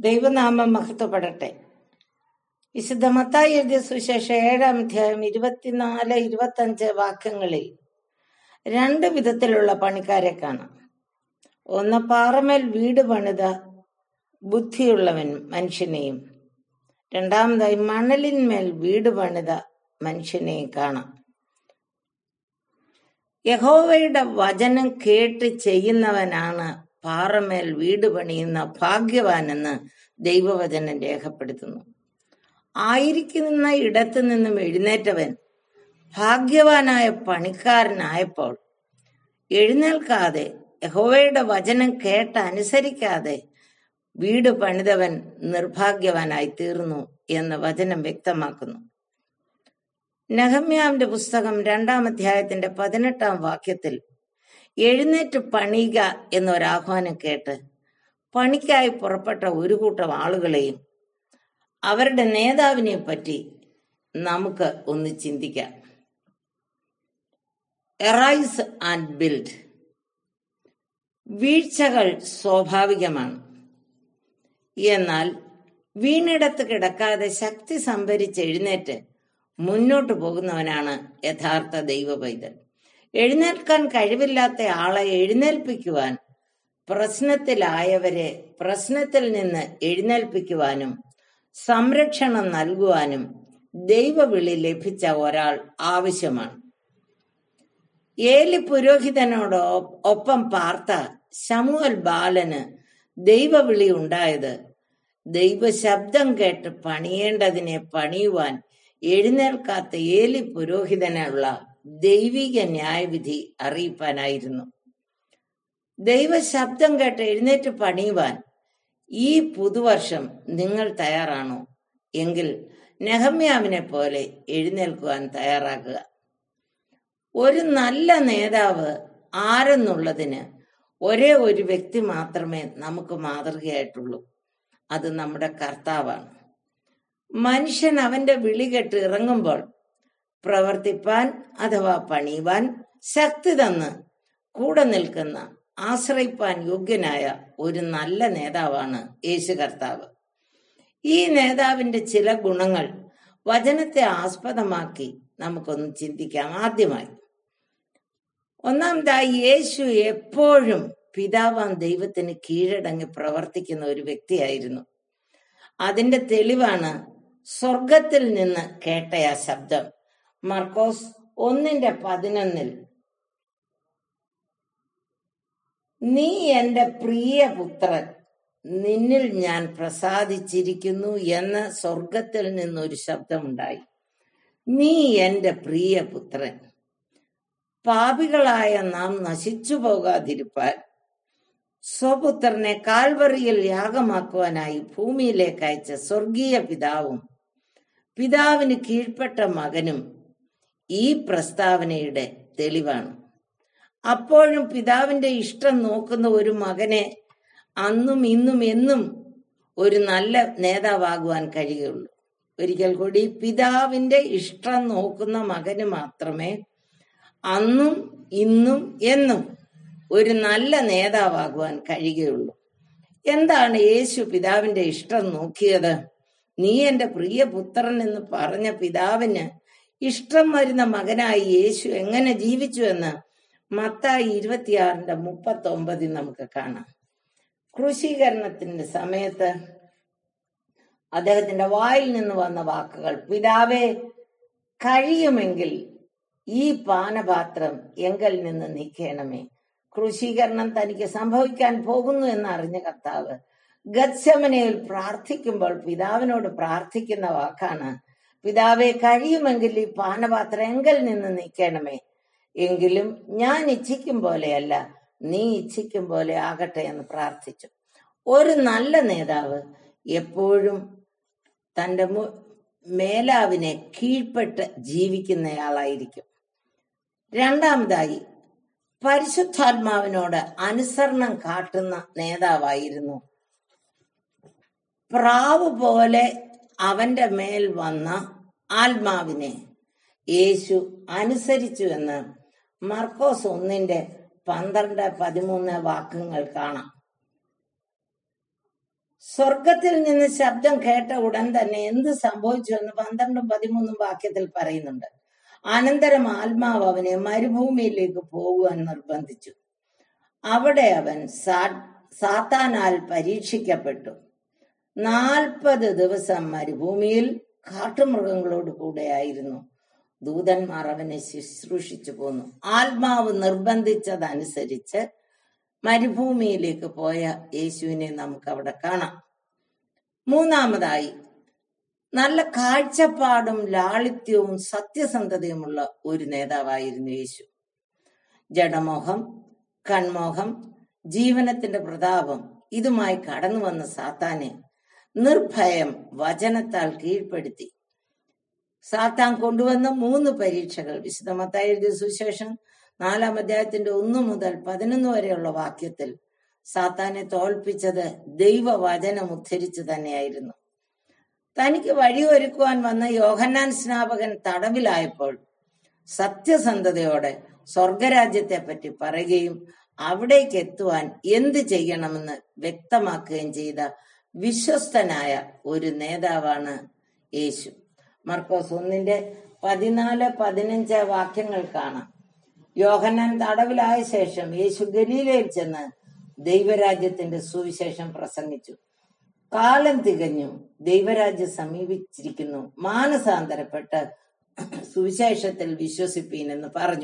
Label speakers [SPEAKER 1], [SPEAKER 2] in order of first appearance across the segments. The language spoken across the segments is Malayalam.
[SPEAKER 1] ദൈവനാമം മഹത്വപ്പെടട്ടെ വിശുദ്ധ മത്തായി എഴുതിയ സുശേഷം ഏഴാം അധ്യായം ഇരുപത്തിനാല് ഇരുപത്തഞ്ച് വാക്യങ്ങളിൽ രണ്ട് വിധത്തിലുള്ള പണിക്കാരെ കാണാം ഒന്ന് പാറമേൽ വീട് പണിത ബുദ്ധിയുള്ളവൻ മനുഷ്യനെയും രണ്ടാമതായി മണലിന്മേൽ വീട് പണിത മനുഷ്യനെയും കാണാം യഹോവയുടെ വചനം കേട്ട് ചെയ്യുന്നവനാണ് പാറമേൽ വീട് പണിയുന്ന ഭാഗ്യവാനെന്ന് ദൈവവചനം രേഖപ്പെടുത്തുന്നു ആയിരിക്കുന്ന ഇടത്തു നിന്നും എഴുന്നേറ്റവൻ ഭാഗ്യവാനായ പണിക്കാരനായപ്പോൾ എഴുന്നേൽക്കാതെ യഹോവയുടെ വചനം കേട്ട് അനുസരിക്കാതെ വീട് പണിതവൻ നിർഭാഗ്യവാനായി തീർന്നു എന്ന് വചനം വ്യക്തമാക്കുന്നു നഹമ്യാവിന്റെ പുസ്തകം രണ്ടാം അധ്യായത്തിന്റെ പതിനെട്ടാം വാക്യത്തിൽ എഴുന്നേറ്റ് പണിയുക എന്നൊരാഹ്വാനം കേട്ട് പണിക്കായി പുറപ്പെട്ട ഒരു കൂട്ടം ആളുകളെയും അവരുടെ നേതാവിനെ പറ്റി നമുക്ക് ഒന്ന് ചിന്തിക്കാം എറൈസ് ആൻഡ് ബിൽഡ് വീഴ്ചകൾ സ്വാഭാവികമാണ് എന്നാൽ വീണിടത്ത് കിടക്കാതെ ശക്തി സംഭരിച്ച് എഴുന്നേറ്റ് മുന്നോട്ട് പോകുന്നവനാണ് യഥാർത്ഥ ദൈവ പൈതൽ എഴുന്നേൽക്കാൻ കഴിവില്ലാത്ത ആളെ എഴുന്നേൽപ്പിക്കുവാൻ പ്രശ്നത്തിലായവരെ പ്രശ്നത്തിൽ നിന്ന് എഴുന്നേൽപ്പിക്കുവാനും സംരക്ഷണം നൽകുവാനും ദൈവവിളി ലഭിച്ച ഒരാൾ ആവശ്യമാണ് ഏലി പുരോഹിതനോട് ഒപ്പം പാർത്ത ശമുവൽ ബാലന് ദൈവവിളി ഉണ്ടായത് ദൈവശബ്ദം കേട്ട് പണിയേണ്ടതിനെ പണിയുവാൻ എഴുന്നേൽക്കാത്ത ഏലി പുരോഹിതനുള്ള ദൈവിക ന്യായവിധി അറിയിപ്പാനായിരുന്നു ദൈവശബ്ദം കേട്ട് എഴുന്നേറ്റ് പണിയുവാൻ ഈ പുതുവർഷം നിങ്ങൾ തയ്യാറാണോ എങ്കിൽ നെഹമ്യാവിനെ പോലെ എഴുന്നേൽക്കുവാൻ തയ്യാറാക്കുക ഒരു നല്ല നേതാവ് ആരെന്നുള്ളതിന് ഒരേ ഒരു വ്യക്തി മാത്രമേ നമുക്ക് മാതൃകയായിട്ടുള്ളൂ അത് നമ്മുടെ കർത്താവാണ് മനുഷ്യൻ അവന്റെ വിളി കേട്ട് ഇറങ്ങുമ്പോൾ പ്രവർത്തിപ്പാൻ അഥവാ പണിയുവാൻ ശക്തി തന്ന് കൂടെ നിൽക്കുന്ന ആശ്രയിപ്പാൻ യോഗ്യനായ ഒരു നല്ല നേതാവാണ് യേശു കർത്താവ് ഈ നേതാവിന്റെ ചില ഗുണങ്ങൾ വചനത്തെ ആസ്പദമാക്കി നമുക്കൊന്ന് ചിന്തിക്കാം ആദ്യമായി ഒന്നാമതായി യേശു എപ്പോഴും പിതാവാൻ ദൈവത്തിന് കീഴടങ്ങി പ്രവർത്തിക്കുന്ന ഒരു വ്യക്തിയായിരുന്നു അതിന്റെ തെളിവാണ് സ്വർഗത്തിൽ നിന്ന് കേട്ട ആ ശബ്ദം മർക്കോസ് ഒന്നിന്റെ പതിനൊന്നിൽ നീ എന്റെ പ്രിയ പുത്രൻ നിന്നിൽ ഞാൻ പ്രസാദിച്ചിരിക്കുന്നു എന്ന് സ്വർഗത്തിൽ നിന്നൊരു ശബ്ദമുണ്ടായി നീ എന്റെ പ്രിയ പുത്രൻ പാപികളായ നാം നശിച്ചു പോകാതിരിപ്പാൻ സ്വപുത്രനെ കാൽവറിയിൽ യാഗമാക്കുവാനായി ഭൂമിയിലേക്ക് അയച്ച സ്വർഗീയ പിതാവും പിതാവിന് കീഴ്പ്പെട്ട മകനും ഈ പ്രസ്താവനയുടെ തെളിവാണ് അപ്പോഴും പിതാവിന്റെ ഇഷ്ടം നോക്കുന്ന ഒരു മകനെ അന്നും ഇന്നും എന്നും ഒരു നല്ല നേതാവാകുവാൻ കഴിയുള്ളൂ ഒരിക്കൽ കൂടി പിതാവിന്റെ ഇഷ്ടം നോക്കുന്ന മകന് മാത്രമേ അന്നും ഇന്നും എന്നും ഒരു നല്ല നേതാവാകുവാൻ കഴിയുകയുള്ളൂ എന്താണ് യേശു പിതാവിന്റെ ഇഷ്ടം നോക്കിയത് നീ എന്റെ പ്രിയ പുത്രൻ എന്ന് പറഞ്ഞ പിതാവിന് ഇഷ്ടം വരുന്ന മകനായി യേശു എങ്ങനെ ജീവിച്ചു എന്ന് മത്തായി ഇരുപത്തിയാറിന്റെ മുപ്പത്തി ഒമ്പതിൽ നമുക്ക് കാണാം ക്രൂശീകരണത്തിന്റെ സമയത്ത് അദ്ദേഹത്തിന്റെ വായിൽ നിന്ന് വന്ന വാക്കുകൾ പിതാവേ കഴിയുമെങ്കിൽ ഈ പാനപാത്രം എങ്കിൽ നിന്ന് നീക്കണമേ ക്രൂശീകരണം തനിക്ക് സംഭവിക്കാൻ പോകുന്നു എന്ന് അറിഞ്ഞ കർത്താവ് ഗത്സമനയിൽ പ്രാർത്ഥിക്കുമ്പോൾ പിതാവിനോട് പ്രാർത്ഥിക്കുന്ന വാക്കാണ് പിതാവെ കഴിയുമെങ്കിൽ ഈ പാനപാത്രം എങ്കിൽ നിന്ന് നീക്കണമേ എങ്കിലും ഞാൻ ഇച്ഛിക്കും പോലെയല്ല നീ ഇച്ഛിക്കും പോലെ ആകട്ടെ എന്ന് പ്രാർത്ഥിച്ചു ഒരു നല്ല നേതാവ് എപ്പോഴും തന്റെ മേലാവിനെ കീഴ്പ്പെട്ട് ജീവിക്കുന്നയാളായിരിക്കും രണ്ടാമതായി പരിശുദ്ധാത്മാവിനോട് അനുസരണം കാട്ടുന്ന നേതാവായിരുന്നു പ്രാവ് പോലെ അവന്റെ മേൽ വന്ന ആത്മാവിനെ യേശു അനുസരിച്ചു എന്ന് മർക്കോസ് ഒന്നിന്റെ പന്ത്രണ്ട് പതിമൂന്ന് വാക്യങ്ങൾ കാണാം സ്വർഗത്തിൽ നിന്ന് ശബ്ദം കേട്ട ഉടൻ തന്നെ എന്ത് സംഭവിച്ചു എന്ന് പന്ത്രണ്ടും പതിമൂന്നും വാക്യത്തിൽ പറയുന്നുണ്ട് അനന്തരം ആത്മാവ് അവനെ മരുഭൂമിയിലേക്ക് പോകുവാൻ നിർബന്ധിച്ചു അവിടെ അവൻ സാ- സാത്താനാൽ പരീക്ഷിക്കപ്പെട്ടു നാൽപ്പത് ദിവസം മരുഭൂമിയിൽ കാട്ടുമൃഗങ്ങളോട് കൂടെയായിരുന്നു ദൂതന്മാർ അവനെ ശുശ്രൂഷിച്ചു പോന്നു ആത്മാവ് നിർബന്ധിച്ചതനുസരിച്ച് മരുഭൂമിയിലേക്ക് പോയ യേശുവിനെ നമുക്ക് അവിടെ കാണാം മൂന്നാമതായി നല്ല കാഴ്ചപ്പാടും ലാളിത്യവും സത്യസന്ധതയുമുള്ള ഒരു നേതാവായിരുന്നു യേശു ജഡമോഹം കൺമോഹം ജീവനത്തിന്റെ പ്രതാപം ഇതുമായി കടന്നു വന്ന സാത്താനെ നിർഭയം വചനത്താൽ കീഴ്പ്പെടുത്തി സാത്താൻ കൊണ്ടുവന്ന മൂന്ന് പരീക്ഷകൾ വിശുദ്ധമത്തായി എഴുതിയ സുശേഷം നാലാം അധ്യായത്തിന്റെ ഒന്ന് മുതൽ പതിനൊന്ന് വരെയുള്ള വാക്യത്തിൽ സാത്താനെ തോൽപ്പിച്ചത് ദൈവവചനം ഉദ്ധരിച്ചു തന്നെയായിരുന്നു തനിക്ക് വഴിയൊരുക്കുവാൻ വന്ന യോഹന്നാൻ സ്നാപകൻ തടവിലായപ്പോൾ സത്യസന്ധതയോടെ സ്വർഗരാജ്യത്തെ പറ്റി പറയുകയും അവിടേക്ക് എത്തുവാൻ എന്ത് ചെയ്യണമെന്ന് വ്യക്തമാക്കുകയും ചെയ്ത വിശ്വസ്തനായ ഒരു നേതാവാണ് യേശു മർക്കോസ് ഒന്നിന്റെ പതിനാല് പതിനഞ്ച് വാക്യങ്ങൾ കാണാം യോഹന്നാൻ തടവിലായ ശേഷം യേശു ഗലീലയിൽ ചെന്ന് ദൈവരാജ്യത്തിന്റെ സുവിശേഷം പ്രസംഗിച്ചു കാലം തികഞ്ഞു ദൈവരാജ്യം സമീപിച്ചിരിക്കുന്നു മാനസാന്തരപ്പെട്ട് സുവിശേഷത്തിൽ വിശ്വസിപ്പീൻ എന്ന് പറഞ്ഞു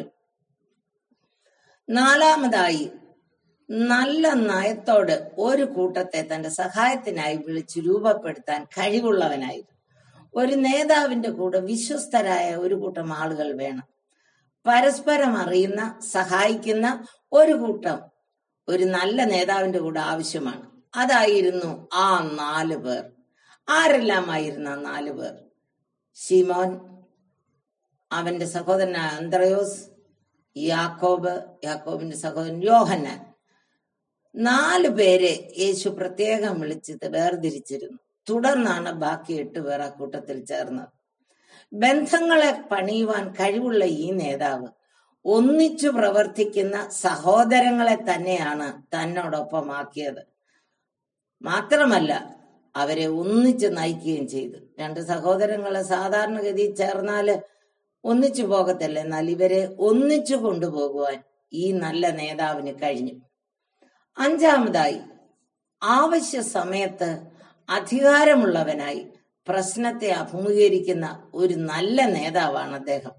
[SPEAKER 1] നാലാമതായി നല്ല നയത്തോട് ഒരു കൂട്ടത്തെ തന്റെ സഹായത്തിനായി വിളിച്ച് രൂപപ്പെടുത്താൻ കഴിവുള്ളവനായിരുന്നു ഒരു നേതാവിന്റെ കൂടെ വിശ്വസ്തരായ ഒരു കൂട്ടം ആളുകൾ വേണം പരസ്പരം അറിയുന്ന സഹായിക്കുന്ന ഒരു കൂട്ടം ഒരു നല്ല നേതാവിന്റെ കൂടെ ആവശ്യമാണ് അതായിരുന്നു ആ നാല് പേർ ആരെല്ലാമായിരുന്നു ആ നാല് പേർ ഷിമോൻ അവന്റെ സഹോദരനായ അന്ത്രയോസ് യാക്കോബ് യാക്കോബിന്റെ സഹോദരൻ യോഹന്നാൻ നാല് പേരെ യേശു പ്രത്യേകം വിളിച്ചത് വേർതിരിച്ചിരുന്നു തുടർന്നാണ് ബാക്കി എട്ട് പേർ ആ കൂട്ടത്തിൽ ചേർന്നത് ബന്ധങ്ങളെ പണിയുവാൻ കഴിവുള്ള ഈ നേതാവ് ഒന്നിച്ചു പ്രവർത്തിക്കുന്ന സഹോദരങ്ങളെ തന്നെയാണ് തന്നോടൊപ്പമാക്കിയത് മാത്രമല്ല അവരെ ഒന്നിച്ച് നയിക്കുകയും ചെയ്തു രണ്ട് സഹോദരങ്ങളെ സാധാരണഗതിയിൽ ചേർന്നാല് ഒന്നിച്ചു പോകത്തില്ല എന്നാൽ ഇവരെ ഒന്നിച്ചു കൊണ്ടുപോകുവാൻ ഈ നല്ല നേതാവിന് കഴിഞ്ഞു അഞ്ചാമതായി ആവശ്യ സമയത്ത് അധികാരമുള്ളവനായി പ്രശ്നത്തെ അഭിമുഖീകരിക്കുന്ന ഒരു നല്ല നേതാവാണ് അദ്ദേഹം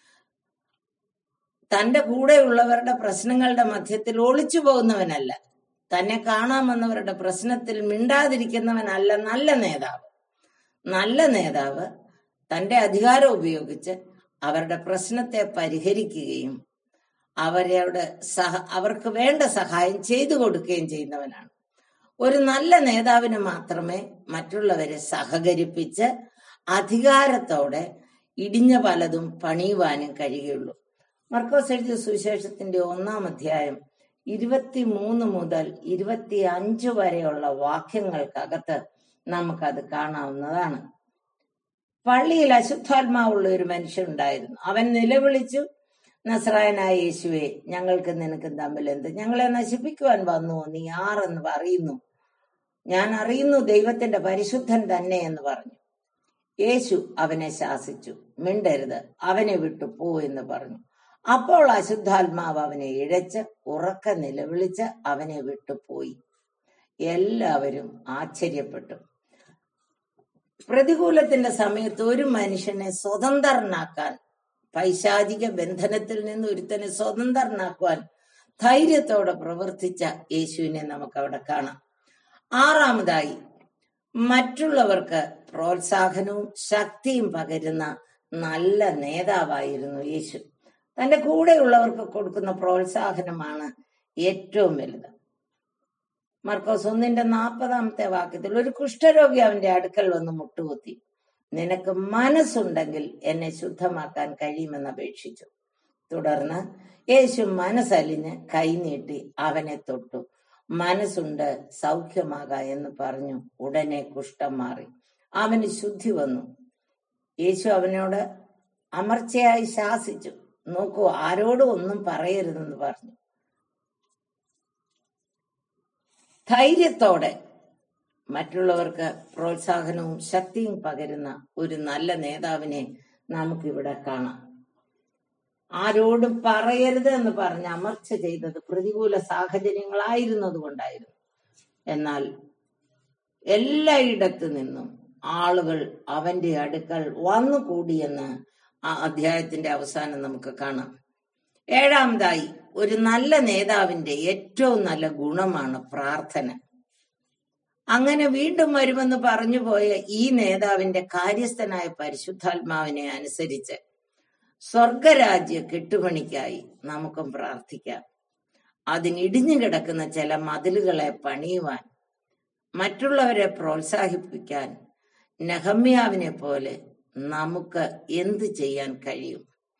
[SPEAKER 1] തന്റെ കൂടെയുള്ളവരുടെ പ്രശ്നങ്ങളുടെ മധ്യത്തിൽ ഒളിച്ചു പോകുന്നവനല്ല തന്നെ കാണാമെന്നവരുടെ പ്രശ്നത്തിൽ മിണ്ടാതിരിക്കുന്നവനല്ല നല്ല നേതാവ് നല്ല നേതാവ് തന്റെ അധികാരം ഉപയോഗിച്ച് അവരുടെ പ്രശ്നത്തെ പരിഹരിക്കുകയും അവരുടെ സഹ അവർക്ക് വേണ്ട സഹായം ചെയ്തു കൊടുക്കുകയും ചെയ്യുന്നവനാണ് ഒരു നല്ല നേതാവിന് മാത്രമേ മറ്റുള്ളവരെ സഹകരിപ്പിച്ച് അധികാരത്തോടെ ഇടിഞ്ഞ പലതും പണിയുവാനും കഴിയുള്ളൂ മർക്കോസ് എഴുതിയ സുവിശേഷത്തിന്റെ ഒന്നാം അധ്യായം ഇരുപത്തിമൂന്ന് മുതൽ ഇരുപത്തി അഞ്ച് വരെയുള്ള വാക്യങ്ങൾക്കകത്ത് നമുക്കത് കാണാവുന്നതാണ് പള്ളിയിൽ അശുദ്ധാത്മാവുള്ള ഒരു മനുഷ്യനുണ്ടായിരുന്നു അവൻ നിലവിളിച്ചു നസ്രായനായ യേശുവെ ഞങ്ങൾക്ക് നിനക്കും തമ്മിൽ എന്ത് ഞങ്ങളെ നശിപ്പിക്കുവാൻ വന്നു നീ ആരെന്ന് പറയുന്നു ഞാൻ അറിയുന്നു ദൈവത്തിന്റെ പരിശുദ്ധൻ തന്നെ എന്ന് പറഞ്ഞു യേശു അവനെ ശാസിച്ചു മിണ്ടരുത് അവനെ വിട്ടു പോ എന്ന് പറഞ്ഞു അപ്പോൾ അശുദ്ധാത്മാവ് അവനെ ഇഴച്ച് ഉറക്ക നിലവിളിച്ച് അവനെ വിട്ടുപോയി എല്ലാവരും ആശ്ചര്യപ്പെട്ടു പ്രതികൂലത്തിന്റെ സമയത്ത് ഒരു മനുഷ്യനെ സ്വതന്ത്രനാക്കാൻ പൈശാചിക ബന്ധനത്തിൽ നിന്ന് ഒരുത്തനെ സ്വതന്ത്രനാക്കുവാൻ ധൈര്യത്തോടെ പ്രവർത്തിച്ച യേശുവിനെ നമുക്ക് അവിടെ കാണാം ആറാമതായി മറ്റുള്ളവർക്ക് പ്രോത്സാഹനവും ശക്തിയും പകരുന്ന നല്ല നേതാവായിരുന്നു യേശു തന്റെ കൂടെയുള്ളവർക്ക് കൊടുക്കുന്ന പ്രോത്സാഹനമാണ് ഏറ്റവും വലുത് മർക്കോസ് ഒന്നിന്റെ നാൽപ്പതാമത്തെ വാക്യത്തിൽ ഒരു കുഷ്ഠരോഗി അവന്റെ അടുക്കൽ വന്ന് മുട്ടുകുത്തി നിനക്ക് മനസ്സുണ്ടെങ്കിൽ എന്നെ ശുദ്ധമാക്കാൻ കഴിയുമെന്ന് അപേക്ഷിച്ചു തുടർന്ന് യേശു മനസ്സലിഞ്ഞ് കൈനീട്ടി അവനെ തൊട്ടു മനസ്സുണ്ട് സൗഖ്യമാക എന്ന് പറഞ്ഞു ഉടനെ കുഷ്ഠം മാറി അവന് ശുദ്ധി വന്നു യേശു അവനോട് അമർച്ചയായി ശാസിച്ചു നോക്കൂ ആരോടും ഒന്നും പറയരുതെന്ന് പറഞ്ഞു ധൈര്യത്തോടെ മറ്റുള്ളവർക്ക് പ്രോത്സാഹനവും ശക്തിയും പകരുന്ന ഒരു നല്ല നേതാവിനെ നമുക്കിവിടെ കാണാം ആരോടും പറയരുത് എന്ന് പറഞ്ഞ് അമർച്ച ചെയ്തത് പ്രതികൂല സാഹചര്യങ്ങളായിരുന്നത് കൊണ്ടായിരുന്നു എന്നാൽ എല്ലായിടത്തു നിന്നും ആളുകൾ അവന്റെ അടുക്കൽ വന്നുകൂടിയെന്ന് ആ അധ്യായത്തിന്റെ അവസാനം നമുക്ക് കാണാം ഏഴാമതായി ഒരു നല്ല നേതാവിന്റെ ഏറ്റവും നല്ല ഗുണമാണ് പ്രാർത്ഥന അങ്ങനെ വീണ്ടും വരുമെന്ന് പറഞ്ഞു പോയ ഈ നേതാവിന്റെ കാര്യസ്ഥനായ പരിശുദ്ധാത്മാവിനെ അനുസരിച്ച് സ്വർഗരാജ്യ കെട്ടുപണിക്കായി നമുക്കും പ്രാർത്ഥിക്കാം അതിനിടിഞ്ഞു കിടക്കുന്ന ചില മതിലുകളെ പണിയുവാൻ മറ്റുള്ളവരെ പ്രോത്സാഹിപ്പിക്കാൻ നെഹമ്യാവിനെ പോലെ നമുക്ക് എന്ത് ചെയ്യാൻ കഴിയും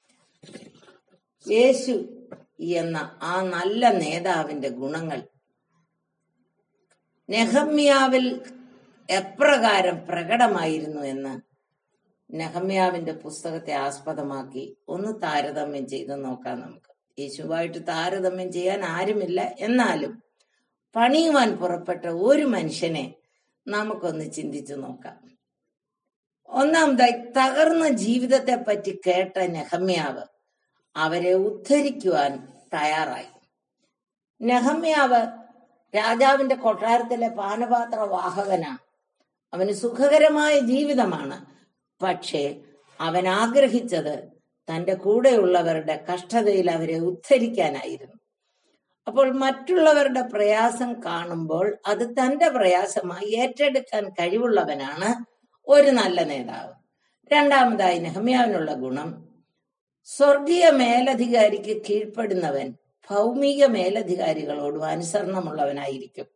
[SPEAKER 1] യേശു എന്ന ആ നല്ല നേതാവിന്റെ ഗുണങ്ങൾ നെഹമ്യാവിൽ എപ്രകാരം പ്രകടമായിരുന്നു എന്ന് നെഹമ്യാവിന്റെ പുസ്തകത്തെ ആസ്പദമാക്കി ഒന്ന് താരതമ്യം ചെയ്ത് നോക്കാം നമുക്ക് യേശുവായിട്ട് താരതമ്യം ചെയ്യാൻ ആരുമില്ല എന്നാലും പണിയുവാൻ പുറപ്പെട്ട ഒരു മനുഷ്യനെ നമുക്കൊന്ന് ചിന്തിച്ചു നോക്കാം ഒന്നാമതായി തകർന്ന ജീവിതത്തെ പറ്റി കേട്ട നെഹമ്യാവ് അവരെ ഉദ്ധരിക്കുവാൻ തയ്യാറായി നെഹമ്യാവ് രാജാവിന്റെ കൊട്ടാരത്തിലെ പാനപാത്ര വാഹകനാണ് അവന് സുഖകരമായ ജീവിതമാണ് പക്ഷേ അവൻ ആഗ്രഹിച്ചത് തന്റെ കൂടെയുള്ളവരുടെ കഷ്ടതയിൽ അവരെ ഉദ്ധരിക്കാനായിരുന്നു അപ്പോൾ മറ്റുള്ളവരുടെ പ്രയാസം കാണുമ്പോൾ അത് തന്റെ പ്രയാസമായി ഏറ്റെടുക്കാൻ കഴിവുള്ളവനാണ് ഒരു നല്ല നേതാവ് രണ്ടാമതായി നെഹമ്യാവിനുള്ള ഗുണം സ്വർഗീയ മേലധികാരിക്ക് കീഴ്പ്പെടുന്നവൻ ഭൗമിക മേലധികാരികളോടും അനുസരണമുള്ളവനായിരിക്കും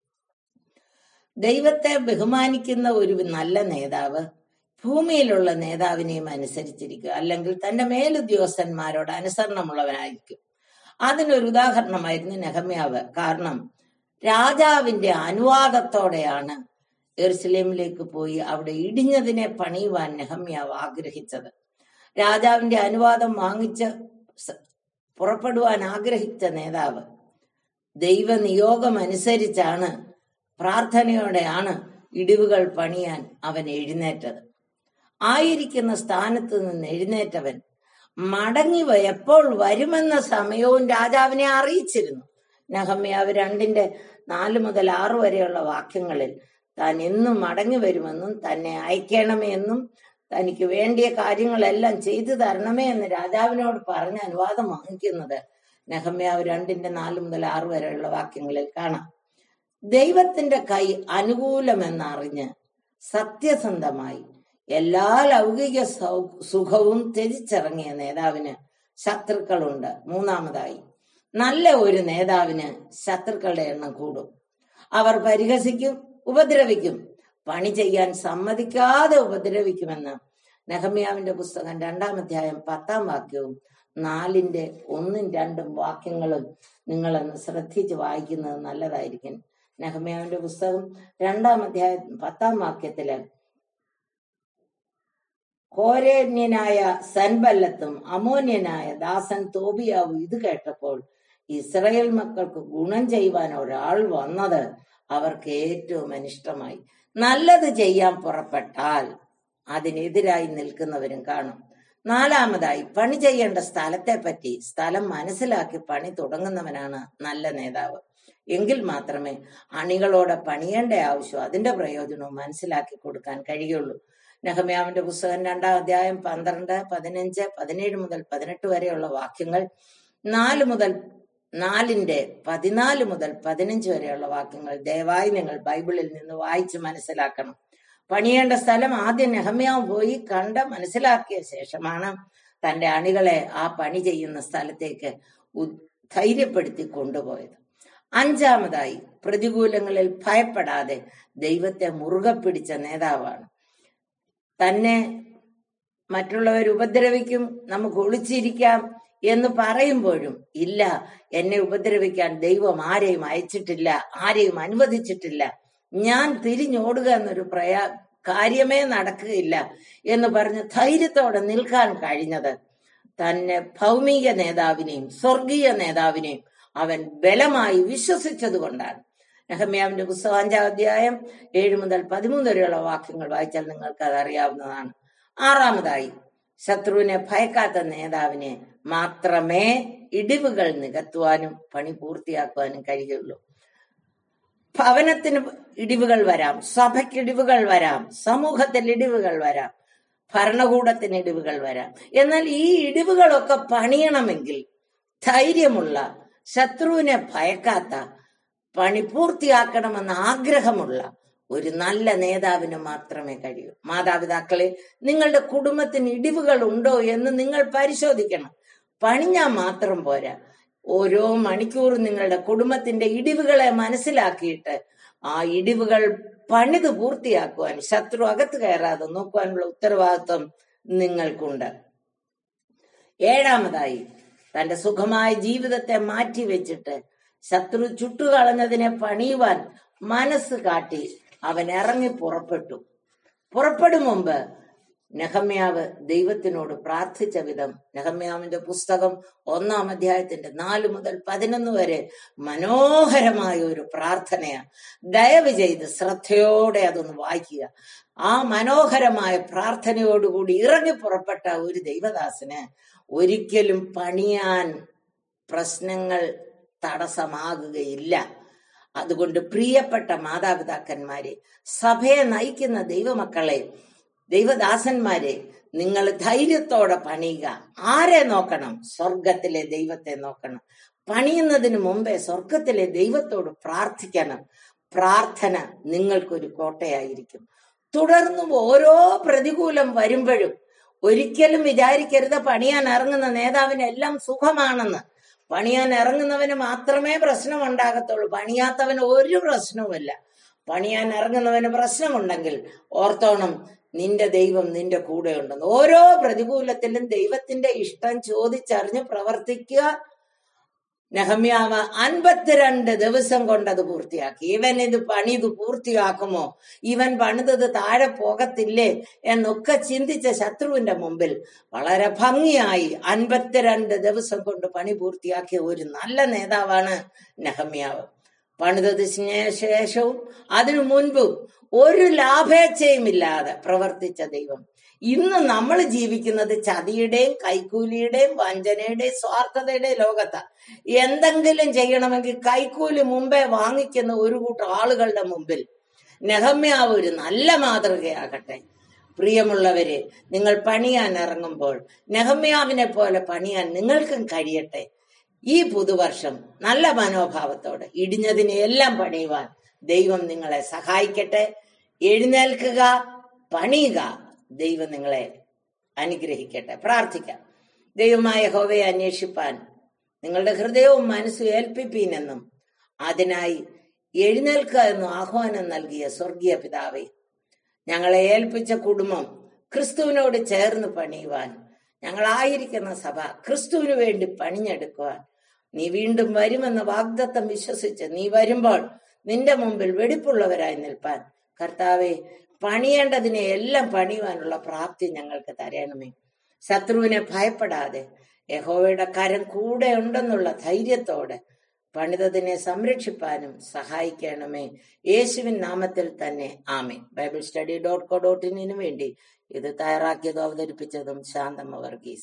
[SPEAKER 1] ദൈവത്തെ ബഹുമാനിക്കുന്ന ഒരു നല്ല നേതാവ് ഭൂമിയിലുള്ള നേതാവിനെയും അനുസരിച്ചിരിക്കുക അല്ലെങ്കിൽ തന്റെ മേലുദ്യോഗസ്ഥന്മാരോട് അനുസരണമുള്ളവനായിരിക്കും അതിനൊരു ഉദാഹരണമായിരുന്നു നെഹമ്യാവ് കാരണം രാജാവിന്റെ അനുവാദത്തോടെയാണ് എറുസലേമിലേക്ക് പോയി അവിടെ ഇടിഞ്ഞതിനെ പണിയുവാൻ നെഹമ്യാവ് ആഗ്രഹിച്ചത് രാജാവിന്റെ അനുവാദം വാങ്ങിച്ച് സ- പുറപ്പെടുവാൻ ആഗ്രഹിച്ച നേതാവ് ദൈവനിയോഗം അനുസരിച്ചാണ് പ്രാർത്ഥനയോടെയാണ് ഇടിവുകൾ പണിയാൻ അവൻ എഴുന്നേറ്റത് ആയിരിക്കുന്ന സ്ഥാനത്ത് നിന്ന് എഴുന്നേറ്റവൻ മടങ്ങി വ- എപ്പോൾ വരുമെന്ന സമയവും രാജാവിനെ അറിയിച്ചിരുന്നു നഹമ്യാവ് രണ്ടിന്റെ നാല് മുതൽ ആറ് വരെയുള്ള വാക്യങ്ങളിൽ താൻ എന്നും മടങ്ങി വരുമെന്നും തന്നെ അയക്കണമേ എന്നും തനിക്ക് വേണ്ടിയ കാര്യങ്ങളെല്ലാം ചെയ്തു തരണമേ എന്ന് രാജാവിനോട് പറഞ്ഞ അനുവാദം വാങ്ങിക്കുന്നത് നെഹമ്യാവ് രണ്ടിന്റെ നാല് മുതൽ ആറ് വരെയുള്ള വാക്യങ്ങളിൽ കാണാം ദൈവത്തിന്റെ കൈ അനുകൂലമെന്നറിഞ്ഞ് സത്യസന്ധമായി എല്ലാ ലൗകിക സൗ- സുഖവും ത്യജിച്ചിറങ്ങിയ നേതാവിന് ശത്രുക്കളുണ്ട് മൂന്നാമതായി നല്ല ഒരു നേതാവിന് ശത്രുക്കളുടെ എണ്ണം കൂടും അവർ പരിഹസിക്കും ഉപദ്രവിക്കും പണി ചെയ്യാൻ സമ്മതിക്കാതെ ഉപദ്രവിക്കുമെന്ന് നെഹമ്യാവിന്റെ പുസ്തകം രണ്ടാം അധ്യായം പത്താം വാക്യവും നാലിന്റെ ഒന്നും രണ്ടും വാക്യങ്ങളും നിങ്ങളൊന്ന് ശ്രദ്ധിച്ച് വായിക്കുന്നത് നല്ലതായിരിക്കും നെഹമ്യാവിന്റെ പുസ്തകം രണ്ടാം അധ്യായം പത്താം വാക്യത്തില് കോരേന്യനായ സൻബല്ലത്തും അമോന്യനായ ദാസൻ തോബിയാവും ഇത് കേട്ടപ്പോൾ ഇസ്രയേൽ മക്കൾക്ക് ഗുണം ചെയ്യുവാൻ ഒരാൾ വന്നത് അവർക്ക് ഏറ്റവും അനിഷ്ടമായി നല്ലത് ചെയ്യാൻ പുറപ്പെട്ടാൽ അതിനെതിരായി നിൽക്കുന്നവരും കാണും നാലാമതായി പണി ചെയ്യേണ്ട സ്ഥലത്തെ പറ്റി സ്ഥലം മനസ്സിലാക്കി പണി തുടങ്ങുന്നവനാണ് നല്ല നേതാവ് എങ്കിൽ മാത്രമേ അണികളോടെ പണിയേണ്ട ആവശ്യം അതിന്റെ പ്രയോജനവും മനസ്സിലാക്കി കൊടുക്കാൻ കഴിയുള്ളൂ നെഹമ്യാവിന്റെ പുസ്തകം രണ്ടാം അധ്യായം പന്ത്രണ്ട് പതിനഞ്ച് പതിനേഴ് മുതൽ പതിനെട്ട് വരെയുള്ള വാക്യങ്ങൾ നാല് മുതൽ നാലിന്റെ പതിനാല് മുതൽ പതിനഞ്ച് വരെയുള്ള വാക്യങ്ങൾ ദയവായി നിങ്ങൾ ബൈബിളിൽ നിന്ന് വായിച്ച് മനസ്സിലാക്കണം പണിയേണ്ട സ്ഥലം ആദ്യം നെഹമ്യാവ് പോയി കണ്ട് മനസ്സിലാക്കിയ ശേഷമാണ് തന്റെ അണികളെ ആ പണി ചെയ്യുന്ന സ്ഥലത്തേക്ക് ഉ- ധൈര്യപ്പെടുത്തി കൊണ്ടുപോയത് അഞ്ചാമതായി പ്രതികൂലങ്ങളിൽ ഭയപ്പെടാതെ ദൈവത്തെ മുറുകെ പിടിച്ച നേതാവാണ് തന്നെ മറ്റുള്ളവർ ഉപദ്രവിക്കും നമുക്ക് ഒളിച്ചിരിക്കാം എന്ന് പറയുമ്പോഴും ഇല്ല എന്നെ ഉപദ്രവിക്കാൻ ദൈവം ആരെയും അയച്ചിട്ടില്ല ആരെയും അനുവദിച്ചിട്ടില്ല ഞാൻ തിരിഞ്ഞോടുക എന്നൊരു പ്രയാ കാര്യമേ നടക്കുകയില്ല എന്ന് പറഞ്ഞ് ധൈര്യത്തോടെ നിൽക്കാൻ കഴിഞ്ഞത് തന്നെ ഭൗമിക നേതാവിനെയും സ്വർഗീയ നേതാവിനെയും അവൻ ബലമായി വിശ്വസിച്ചത് കൊണ്ടാണ് നെഹമ്യാവിന്റെ പുസ്തകം അഞ്ചാം അധ്യായം ഏഴ് മുതൽ പതിമൂന്ന് വരെയുള്ള വാക്യങ്ങൾ വായിച്ചാൽ നിങ്ങൾക്ക് അത് അറിയാവുന്നതാണ് ആറാമതായി ശത്രുവിനെ ഭയക്കാത്ത നേതാവിനെ മാത്രമേ ഇടിവുകൾ നികത്തുവാനും പണി പൂർത്തിയാക്കുവാനും കഴിയുള്ളൂ ഭവനത്തിന് ഇടിവുകൾ വരാം സഭയ്ക്ക് ഇടിവുകൾ വരാം സമൂഹത്തിൽ ഇടിവുകൾ വരാം ഭരണകൂടത്തിന് ഇടിവുകൾ വരാം എന്നാൽ ഈ ഇടിവുകളൊക്കെ പണിയണമെങ്കിൽ ധൈര്യമുള്ള ശത്രുവിനെ ഭയക്കാത്ത പണി പൂർത്തിയാക്കണമെന്ന് ആഗ്രഹമുള്ള ഒരു നല്ല നേതാവിന് മാത്രമേ കഴിയൂ മാതാപിതാക്കളെ നിങ്ങളുടെ കുടുംബത്തിന് ഇടിവുകൾ ഉണ്ടോ എന്ന് നിങ്ങൾ പരിശോധിക്കണം പണിഞ്ഞാൽ മാത്രം പോരാ ഓരോ മണിക്കൂറും നിങ്ങളുടെ കുടുംബത്തിന്റെ ഇടിവുകളെ മനസ്സിലാക്കിയിട്ട് ആ ഇടിവുകൾ പണിത് പൂർത്തിയാക്കുവാൻ ശത്രു അകത്ത് കയറാതെ നോക്കുവാനുള്ള ഉത്തരവാദിത്വം നിങ്ങൾക്കുണ്ട് ഏഴാമതായി തന്റെ സുഖമായ ജീവിതത്തെ മാറ്റിവെച്ചിട്ട് ശത്രു ചുട്ടുകളഞ്ഞതിനെ പണിയുവാൻ മനസ്സ് കാട്ടി അവൻ ഇറങ്ങി പുറപ്പെട്ടു പുറപ്പെടും മുമ്പ് നെഹമ്യാവ് ദൈവത്തിനോട് പ്രാർത്ഥിച്ച വിധം നെഹമ്യാവിന്റെ പുസ്തകം ഒന്നാം അധ്യായത്തിന്റെ നാല് മുതൽ പതിനൊന്ന് വരെ മനോഹരമായ ഒരു പ്രാർത്ഥനയാണ് ദയവ് ചെയ്ത് ശ്രദ്ധയോടെ അതൊന്ന് വായിക്കുക ആ മനോഹരമായ പ്രാർത്ഥനയോടുകൂടി ഇറങ്ങി പുറപ്പെട്ട ഒരു ദൈവദാസന് ഒരിക്കലും പണിയാൻ പ്രശ്നങ്ങൾ തടസ്സമാകുകയില്ല അതുകൊണ്ട് പ്രിയപ്പെട്ട മാതാപിതാക്കന്മാരെ സഭയെ നയിക്കുന്ന ദൈവമക്കളെ ദൈവദാസന്മാരെ നിങ്ങൾ ധൈര്യത്തോടെ പണിയുക ആരെ നോക്കണം സ്വർഗത്തിലെ ദൈവത്തെ നോക്കണം പണിയുന്നതിന് മുമ്പേ സ്വർഗത്തിലെ ദൈവത്തോട് പ്രാർത്ഥിക്കണം പ്രാർത്ഥന നിങ്ങൾക്കൊരു കോട്ടയായിരിക്കും തുടർന്നും ഓരോ പ്രതികൂലം വരുമ്പോഴും ഒരിക്കലും വിചാരിക്കരുത് പണിയാൻ ഇറങ്ങുന്ന നേതാവിന് എല്ലാം സുഖമാണെന്ന് പണിയാൻ ഇറങ്ങുന്നവന് മാത്രമേ പ്രശ്നം ഉണ്ടാകത്തുള്ളൂ പണിയാത്തവന് ഒരു പ്രശ്നവുമില്ല പണിയാൻ ഇറങ്ങുന്നവന് പ്രശ്നമുണ്ടെങ്കിൽ ഓർത്തോണം നിന്റെ ദൈവം നിന്റെ കൂടെ ഉണ്ടെന്ന് ഓരോ പ്രതികൂലത്തിലും ദൈവത്തിന്റെ ഇഷ്ടം ചോദിച്ചറിഞ്ഞ് പ്രവർത്തിക്കുക നെഹമ്യാവ് അൻപത്തിരണ്ട് ദിവസം കൊണ്ടത് പൂർത്തിയാക്കി ഇവൻ ഇത് പണിത് പൂർത്തിയാക്കുമോ ഇവൻ പണിതത് താഴെ പോകത്തില്ലേ എന്നൊക്കെ ചിന്തിച്ച ശത്രുവിന്റെ മുമ്പിൽ വളരെ ഭംഗിയായി അൻപത്തിരണ്ട് ദിവസം കൊണ്ട് പണി പൂർത്തിയാക്കിയ ഒരു നല്ല നേതാവാണ് നെഹമ്യാവ് പണിതത് ശേഷവും അതിനു മുൻപും ഒരു ലാഭേച്ഛയും ഇല്ലാതെ പ്രവർത്തിച്ച ദൈവം ഇന്ന് നമ്മൾ ജീവിക്കുന്നത് ചതിയുടെയും കൈക്കൂലിയുടെയും വഞ്ചനയുടെയും സ്വാർത്ഥതയുടെയും ലോകത്താണ് എന്തെങ്കിലും ചെയ്യണമെങ്കിൽ കൈക്കൂലി മുമ്പേ വാങ്ങിക്കുന്ന ഒരു കൂട്ടം ആളുകളുടെ മുമ്പിൽ നെഹമ്യാവ് ഒരു നല്ല മാതൃകയാകട്ടെ പ്രിയമുള്ളവരെ നിങ്ങൾ പണിയാൻ ഇറങ്ങുമ്പോൾ നെഹമ്യാവിനെ പോലെ പണിയാൻ നിങ്ങൾക്കും കഴിയട്ടെ ഈ പുതുവർഷം നല്ല മനോഭാവത്തോടെ ഇടിഞ്ഞതിനെ എല്ലാം പണിയുവാൻ ദൈവം നിങ്ങളെ സഹായിക്കട്ടെ എഴുന്നേൽക്കുക പണിയുക ദൈവം നിങ്ങളെ അനുഗ്രഹിക്കട്ടെ പ്രാർത്ഥിക്കാം ദൈവമായ ഹോവയെ അന്വേഷിപ്പാൻ നിങ്ങളുടെ ഹൃദയവും മനസ്സും ഏൽപ്പിപ്പീനെന്നും അതിനായി എഴുന്നേൽക്കുക എന്നും ആഹ്വാനം നൽകിയ സ്വർഗീയ പിതാവേ ഞങ്ങളെ ഏൽപ്പിച്ച കുടുംബം ക്രിസ്തുവിനോട് ചേർന്ന് പണിയുവാൻ ഞങ്ങളായിരിക്കുന്ന സഭ ക്രിസ്തുവിന് വേണ്ടി പണിഞ്ഞെടുക്കുവാൻ നീ വീണ്ടും വരുമെന്ന വാഗ്ദത്തം വിശ്വസിച്ച് നീ വരുമ്പോൾ നിന്റെ മുമ്പിൽ വെടിപ്പുള്ളവരായി നിൽപ്പാൻ കർത്താവെ പണിയേണ്ടതിനെ എല്ലാം പണിയുവാനുള്ള പ്രാപ്തി ഞങ്ങൾക്ക് തരണമേ ശത്രുവിനെ ഭയപ്പെടാതെ യഹോവയുടെ കരം കൂടെ ഉണ്ടെന്നുള്ള ധൈര്യത്തോടെ പണിതതിനെ സംരക്ഷിപ്പാനും സഹായിക്കണമേ യേശുവിൻ നാമത്തിൽ തന്നെ ആമേ Bible study dot co dot ഇന്നിനു വേണ്ടി ഇത് തയ്യാറാക്കിയതും അവതരിപ്പിച്ചതും ശാന്തമ്മ വർഗീസ്